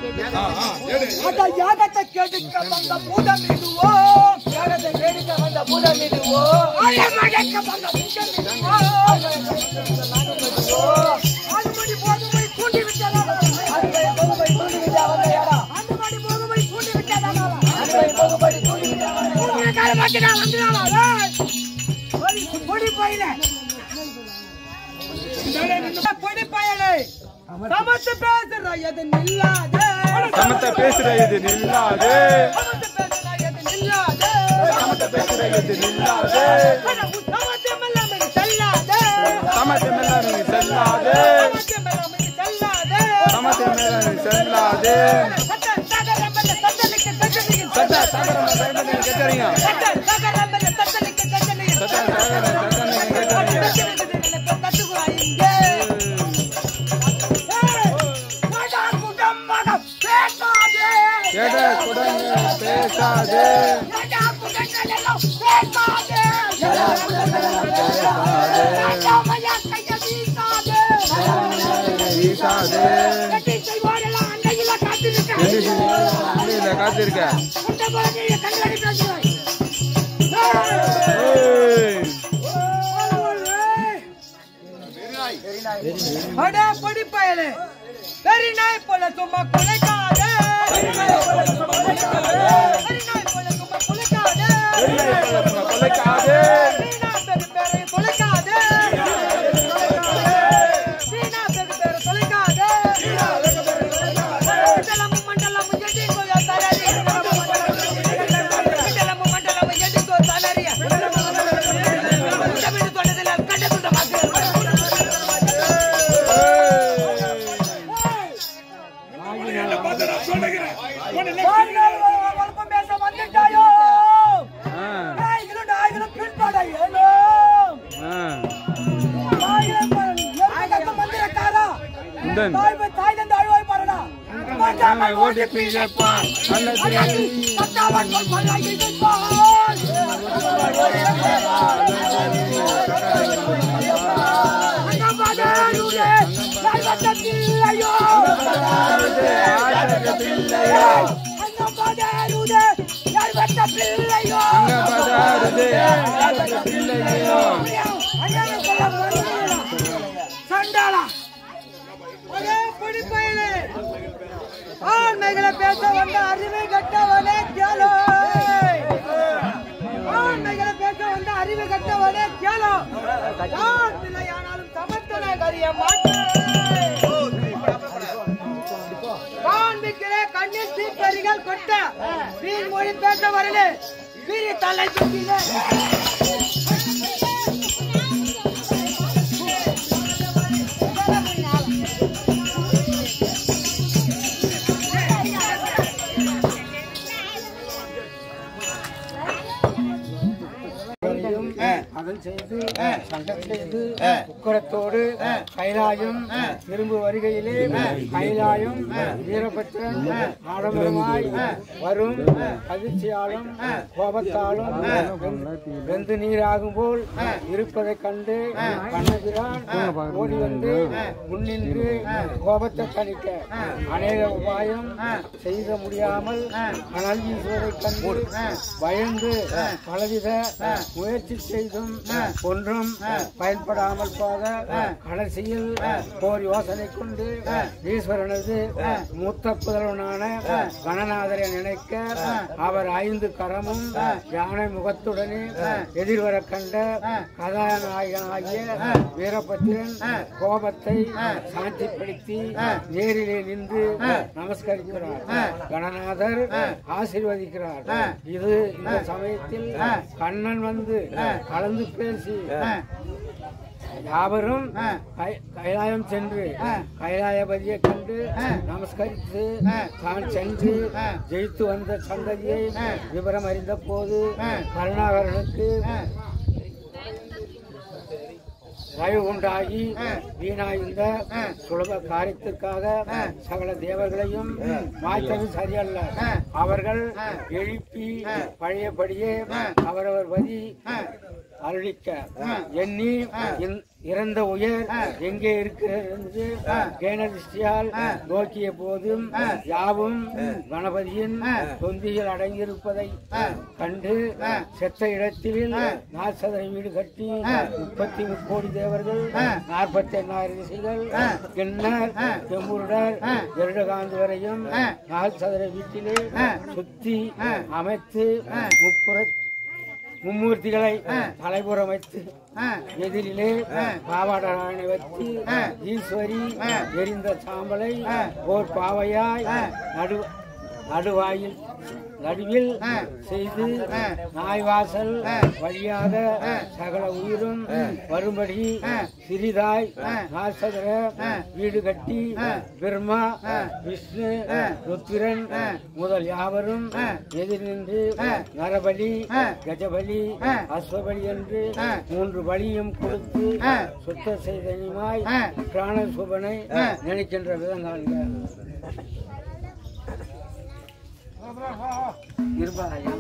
ஆ, ஆ, எடு. அந்த யாகத்தை கேட்டுக்க வந்த பூதம் இதுவோ யாகத்தை கேட்டுக்க வந்த பூதம் இதுவோ அயமடைக்க வந்த பூதம் இதுவோ அதுபடி போதுமை கூண்டி விட்டதா அதுபடி போதுமை கூண்டி விட்டா வந்த யாரா அதுபடி போதுமை கூண்டி விட்டதா அதுபடி போதுமை கூண்டி விட்டதா உங்களை கால மாட்டினா வந்துடாதா பொடி பொடி பையல பொடி பையலே சமத்து பேசுற எது நில்லாதே சமத்த பேசுற இது நில்லாது சமத்து பேசுற எது நில்லாதே சமத்த பேசுற இது நில்லாது சமத்து மெல்லாமே செல்லாதே சமத்த மேல நீ செல்லாது சமத்து மெல்லாமே செல்லாதே சமத்த மேல நீ செல்லாது சட்ட சகரம்பல சட்டலிக்க சட்டலிக்க சட்ட சகரம் சகரம் கேட்கறீங்க சட்ட சகரம்பல சட்டலிக்க சட்டலிக்க சட்ட சகரம் சகரம் கேட்கறீங்க கத்துக்குவா இங்கே ஏய், மகா குடம் மகா பேசாதே கேட்ட குடங்க பேசாது மகா குடங்கள் எல்லாம் பேசாதே மகா மயா கைய வீசாதே வீசாது கட்டி செய்வாரெல்லாம் அண்டையில காத்திருக்க என்ன காத்திருக்க குட்ட போல கண்காணி பேசுவாய் ஏய் அடா படி பயலே வெரி நாய் போல சும்மா குலைக்காதே வெரி நாய் போல சும்மா குலைக்காதே வெரி நாய் போல சும்மா குலைக்காதே கொலைக்காது வீணா பெரு பேரை குலைக்காதே வீணா பெரு பேரை குலைக்காதே மண்டலம் மண்டலம் எடி கோயா தரரி மண்டலம் மண்டலம் எடி கோ தரரி தமிழ் தொண்டதில கண்ட துண்ட மக்கள் என்ன பார்த்து நான் சொல்லுகிறேன். உன்னை நம்பி வாழ்நாள் வளர்ப்பம் பேச வந்துட்டாயோ ஆ நாய்களும் நாய்களும் பின்பாட ஏனோ ஆ நாய்களும் நெருக்கத்த மந்திரக்காரா உண்டன். தாய் போய் தாய் தந்து அழுவாய் பாருடா நாங்கள் ஓட்டி பிழைப்பா நல்லது சத்தாவன் பல்லாகி நிற்பான் அங்கபாதாருடே நல்வட்டத்தில்லையோ அங்கபாதாருடே நல்வட்டத்தில்லையோ அங்க பதாருது பிள்ளையோ சண்டாளா ஒரே பிடிப்பயலே ஆண்மைகளை பேச வந்த அறிவை கட்டவனே கேளோ ஆண்மைகளை பேச வந்த அறிவு கட்டவனே கேளோ யார் பிள்ளையானாலும் சமத்தனை கரிய மாட்டேன் காண்பிக்கிறே கண்ணில் தீப்பறிகள் கொட்ட வீண் மொழி பேச வரலே வீரி தலை சுற்றிலே அதன் செய்து சண்டம் செய்து உக்கரத்தோடு கைலாயம் திரும்பு வருகையிலே கைலாயம் வீரபத்திரன் ஆடம்பரமாய் வரும் அதிர்ச்சியாலும் கோபத்தாலும் வெந்து நீராகும் போல் இருப்பதைக் கண்டு கண்ணபிரான் ஓடி வந்து முன்னின்று கோபத்தை தணிக்க அநேக உபாயம் செய்த முடியாமல் அனல் வீசுவதைக் கண்டு பயந்து பலவித முயற்சி செய்தும் ஒன்றும் பயன்படாமல் போக கடைசியில் போர் யோசனை கொண்டு ஈஸ்வரனது மூத்த புதல்வனான கணநாதரை நினைக்க அவர் ஐந்து கரமும் யானை முகத்துடனே எதிர்வர கண்ட கதாநாயகனாகிய வீரபத்திரன் கோபத்தை சாந்திப்படுத்தி நேரிலே நின்று நமஸ்கரிக்கிறார் கணநாதர் ஆசீர்வதிக்கிறார் இது இந்த சமயத்தில் கண்ணன் வந்து கலந்து பேசி யாவரும் கை- கைலாயம் சென்று கைலாயபதியை கண்டு நமஸ்கரித்து தான் சென்று ஜெயித்து வந்த சந்ததியை விவரம் அறிந்த போது கருணாகரனுக்கு தயவு உண்டாகி வீணாய்ந்த சுலப காரியத்திற்காக சகல தேவர்களையும் மாய்த்தது சரியல்ல அவர்கள் எழுப்பி பழையபடியே அவரவர் வதி அருளிக்க எண்ணி இந்த- இறந்த உயர் எங்கே இருக்கிறது என்று கேனதிஷ்டியால் நோக்கிய போதும் யாவும் கணபதியின் தொந்தியில் அடங்கியிருப்பதை கண்டு செத்த இடத்தில் நாசதரை வீடு கட்டி முப்பத்தி முக்கோடி தேவர்கள் நாற்பத்தி எண்ணாயிரம் ரிஷிகள் கிண்ணர் செம்புருடர் கருடகாந்தி வரையும் நால் சதுர வீட்டிலே சுத்தி அமைத்து முப்புற மும்மூர்த்திகளை தலைபுறம் வைத்து எதிரிலே பாவாடராயனை வைத்து ஈஸ்வரி எரிந்த சாம்பலை ஓர் பாவையாய் நடு நடுவாயில் நடுவில் செய்து நாய்வாசல் வழியாக சகல உயிரும் வரும்படி சிறிதாய் நாசகர வீடு கட்டி பிரம்மா விஷ்ணு ருத்திரன் முதல் யாவரும் எதிர் நின்று நரபலி கஜபலி அஸ்வபலி என்று மூன்று பலியும் கொடுத்து சுத்த செய்தனிமாய் பிராண சுபனை நினைக்கின்ற விதங்காண்க இருப்பாயா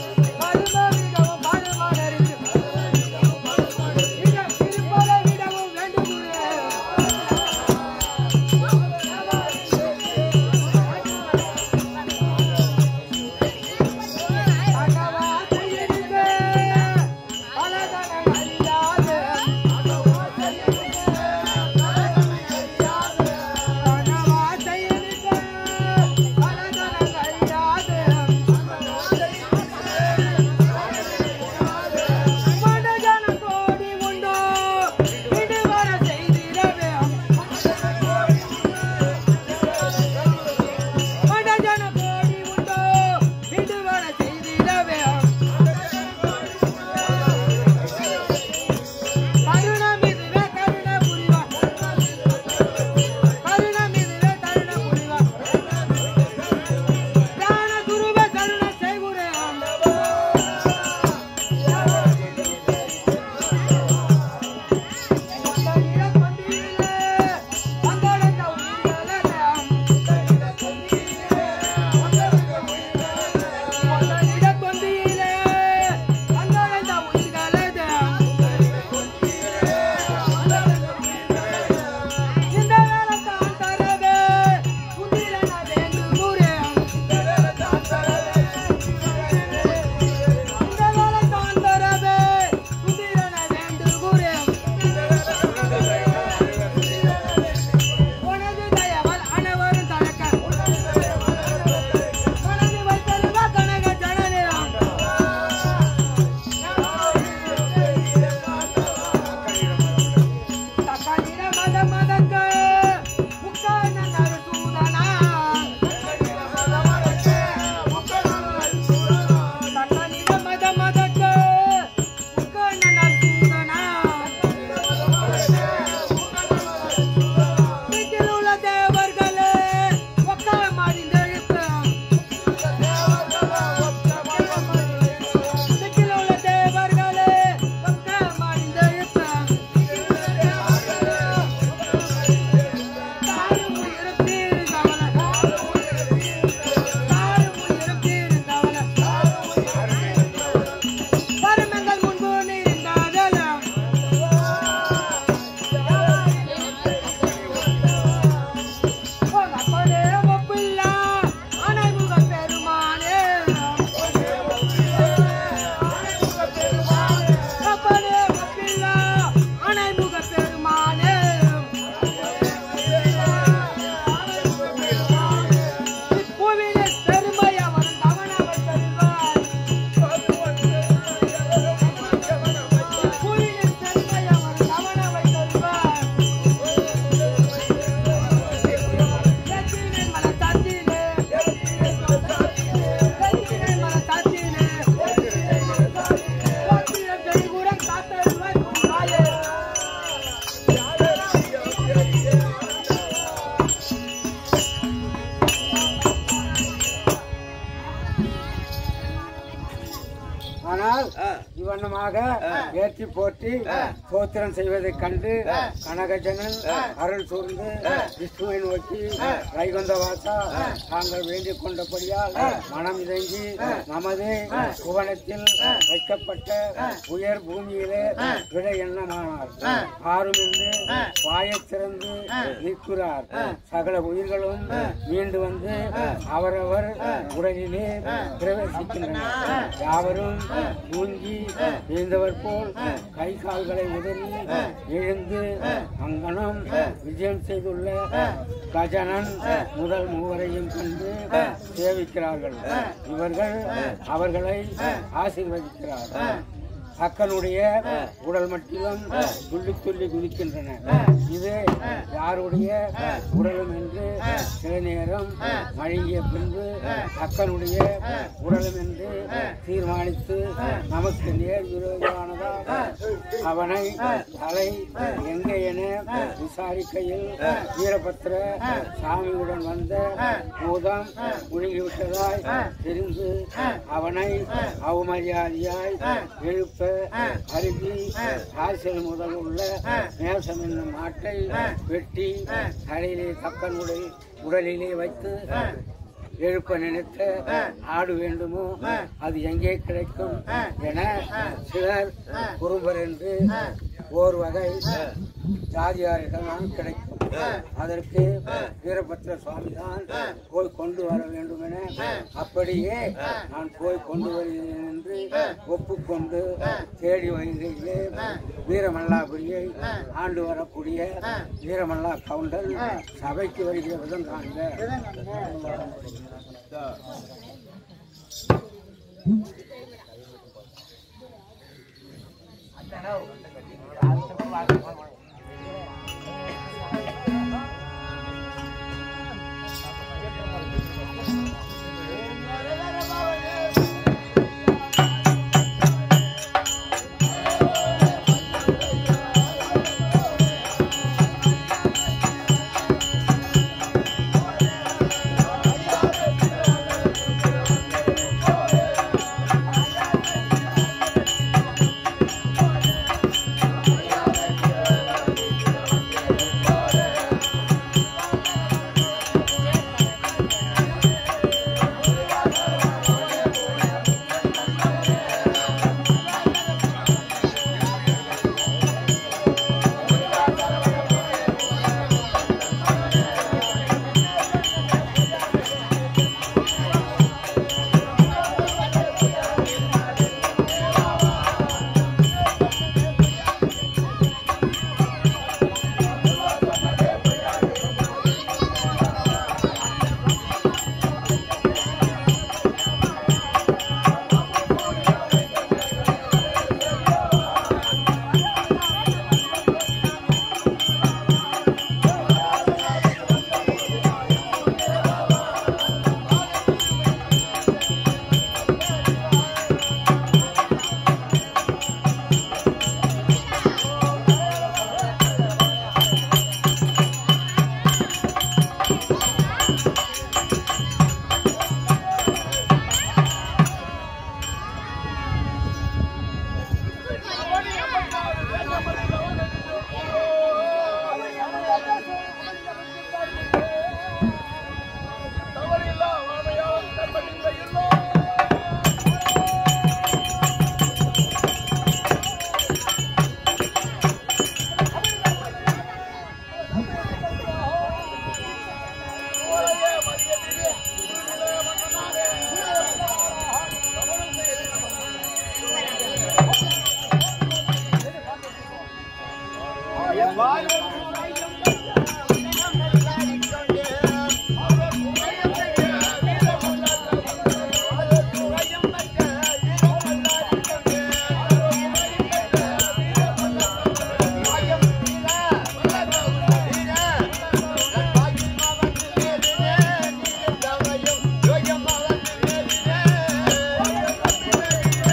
பாடுபாடறிந்து தீர்த்தமாக ஏற்றி போற்றி சோத்திரம் செய்வதைக் கண்டு கனகஜனன் அருள் சூர்ந்து விஷ்ணுவை நோக்கி வைகுந்த வாசா தாங்கள் வேண்டிக் கொண்டபடியால் மனம் இறங்கி நமது புவனத்தில் வைக்கப்பட்ட உயர் பூமியிலே விட எண்ணமானார் ஆறும் என்று வாயைத் திறந்து நிற்கிறார் சகல உயிர்களும் மீண்டு வந்து அவரவர் உடலிலே பிரவேசிக்கின்றனர் யாவரும் தூங்கி எழுந்தவர் போல் கை கால்களை உதறி எழுந்து அங்கனம் விஜயம் செய்துள்ள கஜனன் முதல் மூவரையும் கண்டு சேவிக்கிறார்கள் இவர்கள் அவர்களை ஆசீர்வதிக்கிறார் அக்கனுடைய உடல் மட்டிலும் துள்ளி துள்ளி குதிக்கின்றன இது யாருடைய உடலும் என்று சில நேரம் மழங்கிய பின்பு அக்கனுடைய உடலும் என்று தீர்மானித்து நமக்கு நேர் விரோதமானதாக அவனை தலை எங்கே என விசாரிக்கையில் வீரபத்திர சாமியுடன் வந்த பூதம் முழுகிவிட்டதாய் தெரிந்து அவனை அவமரியாதையாய் எழுப்ப அருகி ஆசிரியர் முதல் உள்ள மேசம் என்னும் ஆட்டை வெட்டி தலையிலே தக்கனுடைய உடலிலே வைத்து எழுப்ப நினைத்த ஆடு வேண்டுமோ அது எங்கே கிடைக்கும் என சிலர் குறும்பர் என்று ஓர் வகை ஜாதியாரிடம் கிடைக்கும் அதற்கு வீரபத்திர சுவாமி தான் போய் கொண்டு வர வேண்டும் என அப்படியே நான் போய் கொண்டு வருகிறேன் என்று ஒப்புக்கொண்டு தேடி வருகையிலே வீரமல்லாபுரியை ஆண்டு வரக்கூடிய வீரமல்லா கவுண்டர் சபைக்கு வருகிற விதம் காண்க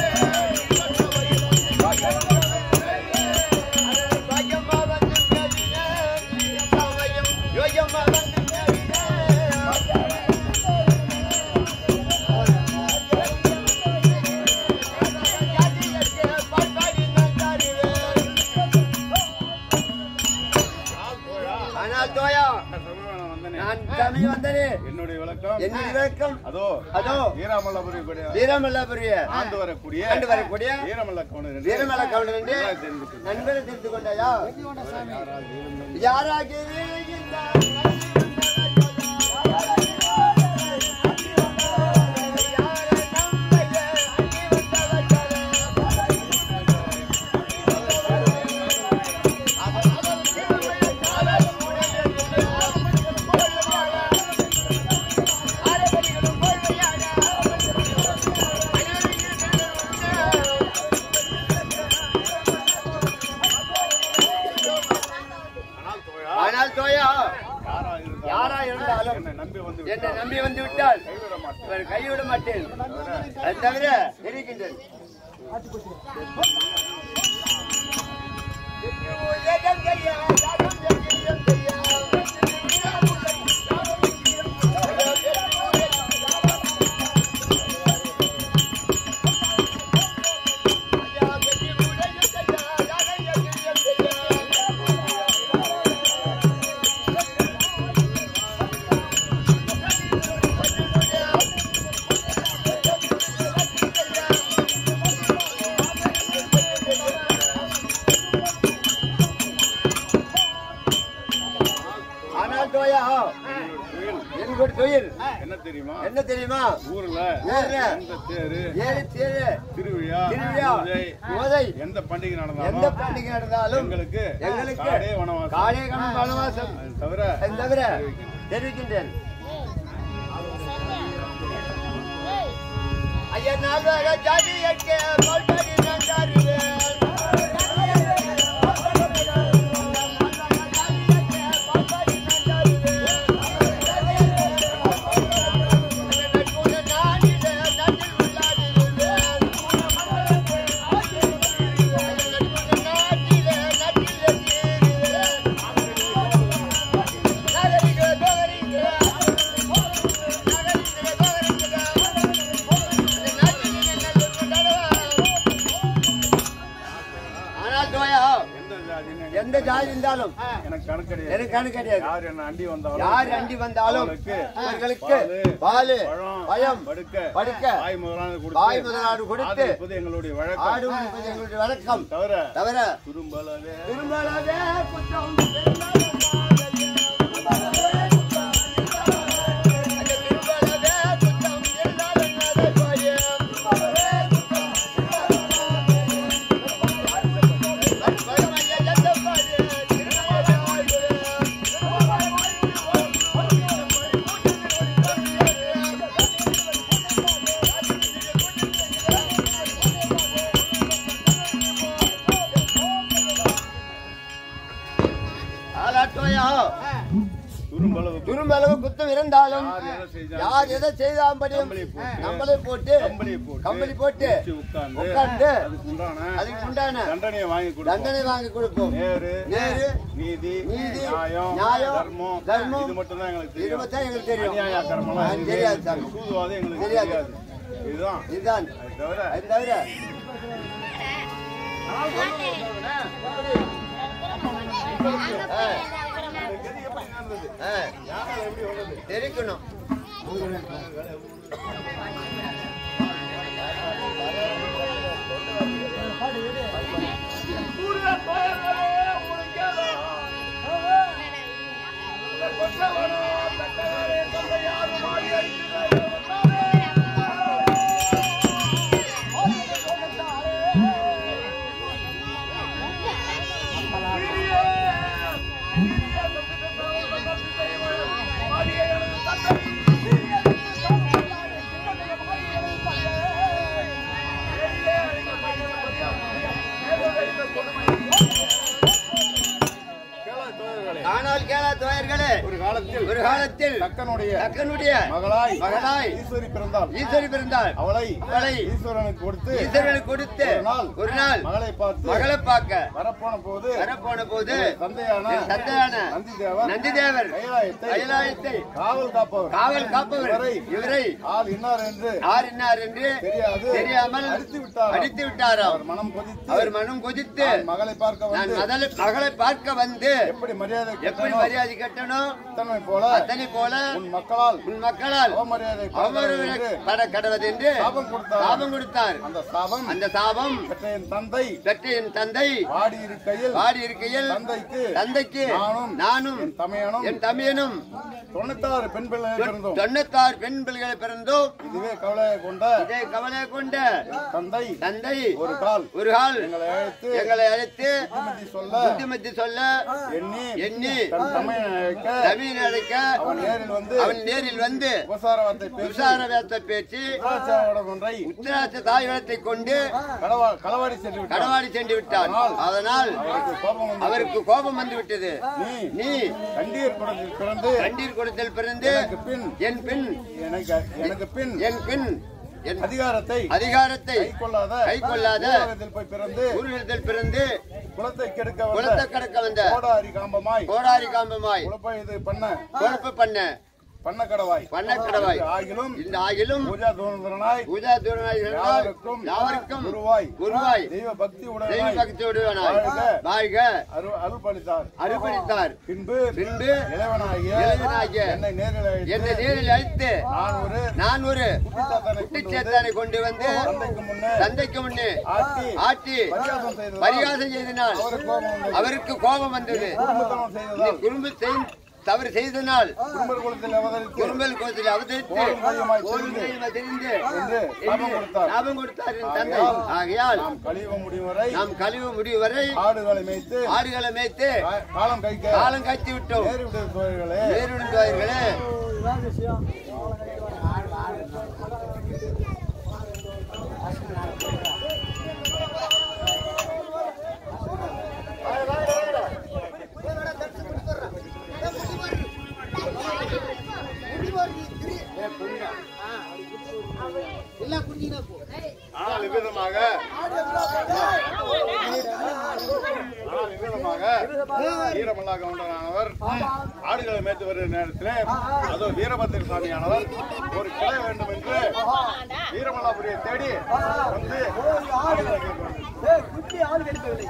Thank you. நான் சாமி வந்தனே என்னுடைய விளக்கம் என்னுடைய விளக்கம் அதோ அதோ வீராமல்லபுரி வீரமல்லாபுரிய ஆண்டு வரக்கூடிய ஆண்டு வரக்கூடிய வீரமல்ல கவுண்டர் என்று வீரமல்ல கவுண்டர் என்று நான் தெரிந்து கொண்டேன். நண்பரை தெரிந்து கொண்டாயா யாராக ஆனால் தோயா யாரா இருந்தாலும் யாரா இருந்தாலும் என்னை நம்பி வந்து என்னை விட்டால் நம்பி வந்து விட்டால் கைவிட மாட்டேன். இவர் கைவிட மாட்டேன் அது தவிர இருக்கின்றேன் ஆனால் தோயா என்னுடைய தொழில் என்ன தெரியுமா என்ன தெரியுமா ஊர்ல ஊர்ல எந்த தேரு ஏழு தேரு திருவிழா திருவிழா பூஜை, போதை எந்த பண்டிகை எந்த நடந்தாலும் பண்டிகை நடந்தாலும் எங்களுக்கு எங்களுக்கு காடே வனவாசம் காடே கணம் வனவாசம் அது தவிர அது தவிர தெரிவிக்கின்றேன் ஐயா நால்வக ஜாதியಕ್ಕೆ பல்படி நந்தாருவேன் ஆனால் தோயா எந்த ஜாதின்னு எந்த ஜாதி இருந்தாலும் எனக்கு கணக்கு கிடையாது எனக்கு கணக்கு கிடையாது யார் என்ன அண்டி வந்தாலும் யார் அண்டி வந்தாலும் அவர்களுக்கு அவர்களுக்கு பாலு, பாலு பழம், பழம் படுக்க படுக்க வாய் முதலானது வாய் கொடுத்து முதலாடு கொடுத்து ஆதரிப்பது எங்களுடைய வழக்கம் ஆடும் என்பது எங்களுடைய வழக்கம் தவிர தவிர துரும்பலவே திருமலவே குற்றம் ஆலாட்டோயா துரும்பளவு துரும்பளவு குத்தம் இருந்தாலும் யார் எதை செய்தாலும் யார் எதை செய்தாம்படியும் கம்பளி போட்டு, நம்மளை போட்டு கம்பளி போட்டு கம்பளி போட்டு வச்சு உட்கார்ந்து உட்கார்ந்து அதுக்கு உண்டான அதுக்கு உண்டான தண்டனையை வாங்கி கொடுப்போம் தண்டனை வாங்கி கொடுப்போம் நேரு நேரு நீதி நீதி, நியாயம் நியாயம், தர்மம் தர்மம், இது மட்டும் தான் எங்களுக்கு இது தெரியும் மட்டும் எங்களுக்கு தெரியும் அநியாய அக்கிரமெல்லாம் அது எங்களுக்கு தெரியாது சாமி சூதுவாதம் எங்களுக்கு தெரியாது. தெரியாது இதுதான் இதுதான் அது தவிர அது தவிர ஆ, தெரிக்கணும் ஆனால் கேளா தோயர்களே ஒரு காலத்தில் ஒரு காலத்தில் தக்கனுடைய தக்கனுடைய மகளாய் மகளாய் ஈஸ்வரி பிறந்தாள் ஈஸ்வரி பிறந்தாள் அவளை அவளை ஈஸ்வரனுக்கு கொடுத்து ஈஸ்வரனுக்கு கொடுத்து ஒரு நாள் ஒரு நாள் மகளை பார்த்து மகளை பார்க்க வரப்போன போது வரப்போன போது தந்தையான என் தந்தையான நந்தி தேவர் நந்தி தேவர் கைலாயத்தை கைலாயத்தை காவல் காப்பவர் காவல் காப்பவர் இவரை இவரை ஆள் இன்னார் என்று யார் இன்னார் என்று தெரியாது தெரியாமல் அடித்து விட்டார் அடித்து விட்டாராம் அவர் மனம் கொதித்து அவர் மனம் கொதித்து நான் மகளை பார்க்க நான் வந்து மகளை மகளை பார்க்க வந்து எப்படி மரியாதை எப்படி கொடுத்தனோ, மரியாதை நீதி கட்டணும் இத்தனை போல அத்தனை போல உன் மக்களால் உன் மக்களால் அவமரியாதை அவமரியாதை பட கடவது என்று சாபம் கொடுத்தார். சாபம் கொடுத்தார் அந்த சாபம் அந்த சாபம் பெற்ற என் தந்தை பெற்ற என் தந்தை வாடி இருக்கையில் வாடி இருக்கையில் தந்தைக்கு தந்தைக்கு நானும் நானும் என் தமையனும் என் தமையனும் தொண்ணூத்தாறு பெண் பிள்ளைகள் பிறந்தோம் தொண்ணூத்தாறு பெண் பிள்ளைகளை பிறந்தோம் இதுவே கவலையை கொண்ட இதே கவலை கொண்ட தந்தை தந்தை ஒரு கால் ஒரு கால் எங்களை அழைத்து எங்களை அழைத்து புத்திமதி சொல்ல புத்திமதி சொல்ல எண்ணி எண்ணி தன் தமையனை அழைக்க ரவியின் அழைக்க அவன் நேரில் வந்து அவன் நேரில் வந்து உபசார வார்த்தை பேசி விசார வேத்த பேச்சு உபசாரம் ஒன்றை உத்திராட்ச தாய்வளத்தை கொண்டு களவா- களவாடி சென்று விட்டான் கடவாடி சென்று விட்டான் அதனால் அவருக்கு கோபம் வந்து அவருக்கு கோபம் வந்து விட்டது நீ நீ கண்டீர் குடத்தில் பிறந்து கண்டீர் கொடுத்தல் பிறந்து எனக்கு பின் என் பின் எனக்கு எனக்கு பின் என் பின் என் அதிகாரத்தை அதிகாரத்தை கை கொள்ளாத கை கொள்ளாத ஊரகத்தில் போய் பிறந்து ஊர்வலத்தில் பிறந்து குலத்தை கெடுக்க குளத்தை வந்த கடக்க வந்த கோடாரி காம்பமாய் கோடாரி காம்பமாய் குழப்ப இது பண்ண குழப்ப பண்ண பண்ண கடவாய் பண்ண கடவாய் ஆகிலும் இந்த ஆகிலும் பூஜா தோன்றனாய் பூஜா தூரனாய் யாவருக்கும் யாவருக்கும் குருவாய் குருவாய் தெய்வ பக்தி தெய்வ உடனாய் பக்தியோடு வாழ்க. வாழ்க அரு அருள்பளித்தார் அருள்பளித்தார் பின்பு பின்பு இளைவனாகிய இளையவனாகிய என்னை நேரில் அழைத்து என்னை நேரில் அழைத்து நான் ஒரு நான் ஒரு குட்டிச்சாத்தானை கொண்டு வந்து குட்டிச்சேத்தானை கொண்டு வந்து தந்தைக்கு முன்னே தந்தைக்கு முன்னே ஆட்டி ஆட்டி பரியாசம் செய்ததால் பரிகாசம் செய்தனால் அவருக்கு கோபம் வந்தது. அவருக்கு கோபம் வந்தது குடும்பத்தனம் நீ செய்ததால் குறும்பு செய்- தவறு செய்தனால் குடும்பர் குலத்தில் அவதரித்து குறும்பல் கோத்தில் அவதரித்து போரும் கையுமாய் போரும் தெரிந்து கையுமாய் தெரிந்து என்று என்று சாபம் கொடுத்தார். சாபம் கொடுத்தார் என் தந்தை ஆகையால் ஆகையால் நாம் கழிவு முடியும் வரை நாம் கழிவு முடிவு வரை ஆடுகளை மேய்த்து ஆடுகளை மேய்த்து கா- காலம் கைக்க காலம் காய்ச்சி விட்டோம் நேரு விடுற தோழர்களே வேறுடையவர்களே ஆனால் இவ்விதமாக ஆனால் இவ்விதமாக வீரமல்லா கவுண்டனானவர் ஆடுகளை மேய்த்து வருகிற நேரத்திலே அதோ வீரபத்திர சாமியானவர் ஒரு கிளை வேண்டும் என்று வீரமல்லாபுரியை தேடி வந்து ஆடுகளை கேட்க வேண்டும்.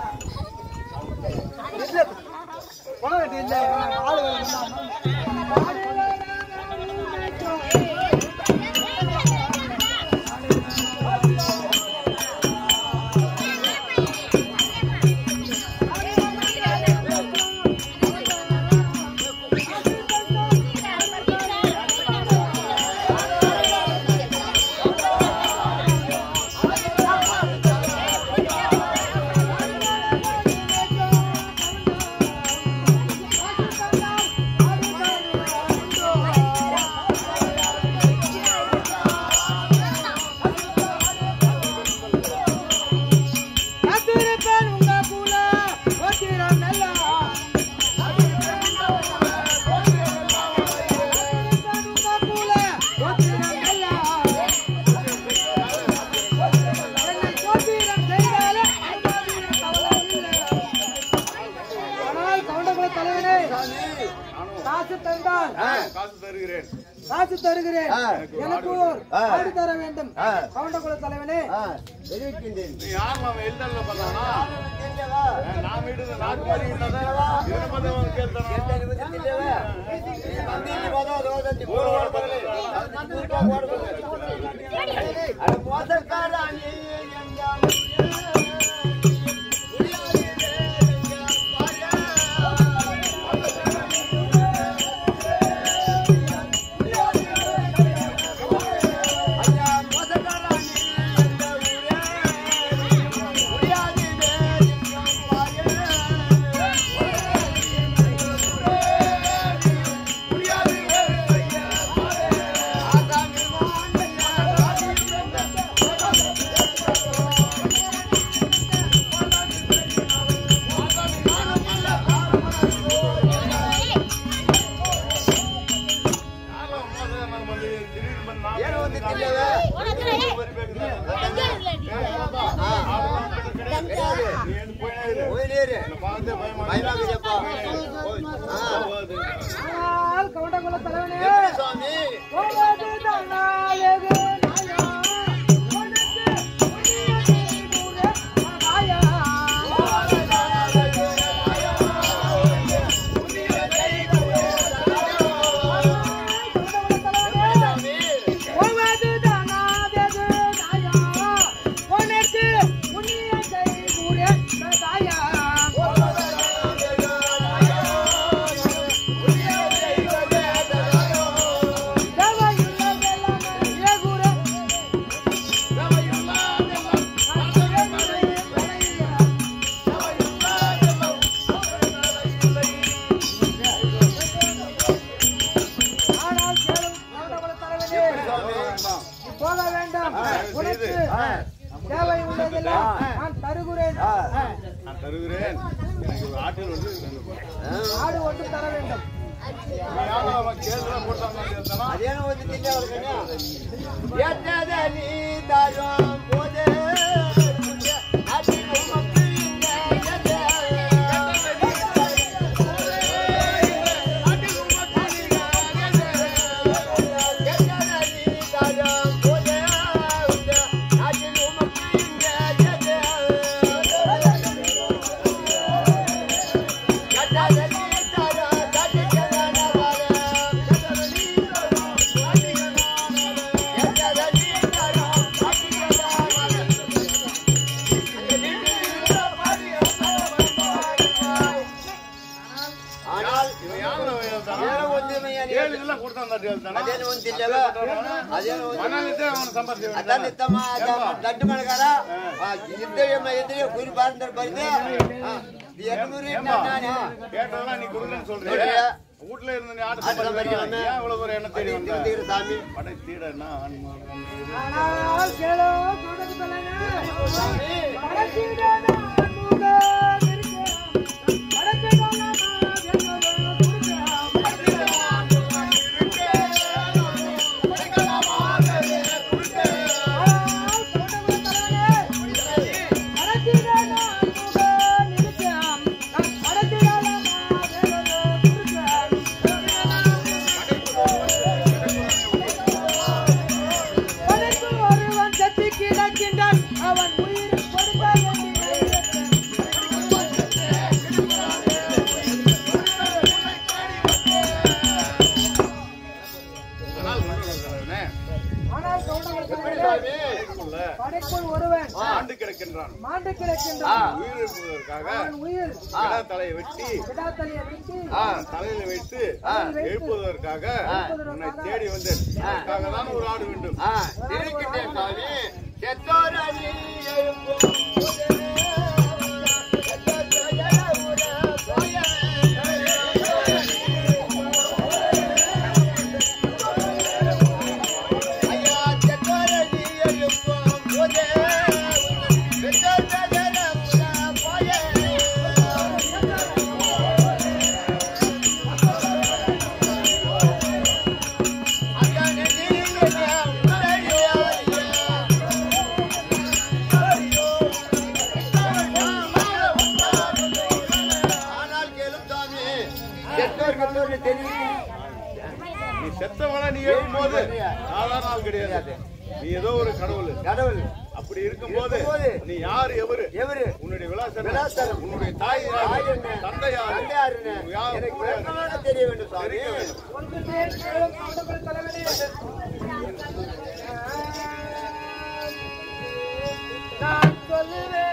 காத்திருப்பேன் உங்க கூட ஒத்திரம் நல்லா காத்திருப்பேன் உங்க கூட ஒத்திரம் நல்லா என்னை சோத்திரம் செய்தாலே அந்த வீரம் கவலை இல்லை. ஆனால் கவுண்டகுல தலைவனே காசு தந்தால் காசு தருகிறேன் காசு தருகிறேன் எனக்கு ஒரு ஆடு தர வேண்டும் கவுண்டகுல தலைவனே நீ யார் நாம எழுதல பண்ணானா நாம் இடுது நாக்கு மாதிரி இட்டதா இவனை பார்த்து அவன் கேட்டானா ஊரோட பதில் ಏನು ಓದುತ್ತಿದ್ದೇವೆ? పోయినేరు. భయమాగదప్ప. ஆனால் கவுண்டகுல தலைவனே எப்படி சுவாமி உனது தன்னாயகு நாயா, உனது புண்ணியத்தை கூற நாயா. உனது தருகிறேன் எனக்கு ஒரு ஆட்டில் வந்து வேணும். ஆடு ஒன்று தர வேண்டும் நீ யாரும் அவன் கேள்வி போட்டான் இருந்தானா ಅದೇನೋ ಒಂದು ತಿಂದೆ ಅವ್ರ ಎದ್ದದ ನೀ ದಾರು ಪೋದೆ ಅದಿನ ಮಕ್ಕಳಿಂದ ಎದ್ದ. ಎದ್ದದ ನೀ ದಾರು ಪೋದೆ ಅದಿನ ಮಕ್ಕಳಿಂದ ಎದ್ದ. ஆனால் இவன் யாரும் எழுதானா ಏನೋ ಒಂದಿನ ஏழு இதெல்லாம் கொடுத்தான் தாட்டி எழுதானா ಅದೇನು ಒಂದಿಲ್ಲವ ಅದೇನು ಒಂದು மணலித்தே அவனை சம்பாதிச்சு ಅದಾನ ಇತ್ತಮ್ಮ ದಡ್ಡ ಮಣಗಾರ ಇದ್ದೇವೆ ಎದುರೇ ಕುರಿ ಬಾರಂದ್ರೆ ಬಂದೆ ಎಟ್ನೂರು ನಾನು கேட்டதெல்லாம் நீ குருன்னு சொல்றியா சொல்றியா? வீட்டுல இருந்து நீ ஆட்டு ஆட்டு சம்பாதிக்க சம்பாதிக்காம. ஏன் இவ்வளவு ஒரு எண்ணெய் தேடி வந்த தீர சாமி படை தீடன்னா ஆன்மார்க்கம் இது. ஆனால் கேளோ கொடுக்கு தலைங்க படைச்சிடாத ஆன்மூக இருக்க படைச்சிடாத என்னோட கொடுக்க அவன் உயிர் கொடுக்க வேண்டிய ஆனால் கொண்டு வந்தவனே, ஆனால் கவுண்டமலை சாமி இதுக்குள்ள படைக்குள் ஒருவன் ஆண்டு கிடக்கின்றான் மாண்டு கிடக்கின்றான் உயிர் இருப்பதற்காக அவன் உயிர் கிடா தலையை வெட்டி விடாத்தலையை வெட்டி தலையில வைத்து எழுப்புவதற்காக உன்னை தேடி வந்தேன் அதற்காக தான் ஒரு ஆடு வேண்டும் ஆ, இருக்கின்றேன் சாமி செத்தோர் அணி எழுப்பும் முதலே. செத்தோர் உற போயவே. ஐயா, செத்தோர் அணி எழுப்பும் முதலே. செத்தோர் உற போயவே. அங்கனே நீங்க உரையா ஆனால் கேளும் சாமி கெட்டோர் கெட்டோர் தெரியும் நீ செத்தவன நீ எழுப்பும் போது சாதாரண ஆள் கிடையாது நீ ஏதோ ஒரு கடவுள் கடவுள் அப்படி இருக்கும்போது இருக்கும்போது நீ யார் எவரு எவரு உன்னுடைய விலாசம் விலாசம். என்ன? உன்னுடைய தாய் தாய் யாரு என்ன? தந்தை யாரு தந்தை யாருன்னு உன் யார் எனக்கு ஊர் யாரு? விளக்கமாக தெரிய வேண்டும் சாமி தெரிவிக்க வேண்டும். ஒன்று பேர் கேளும் கவுண்டமலை தலைவனே நான் சொல்லுவேன்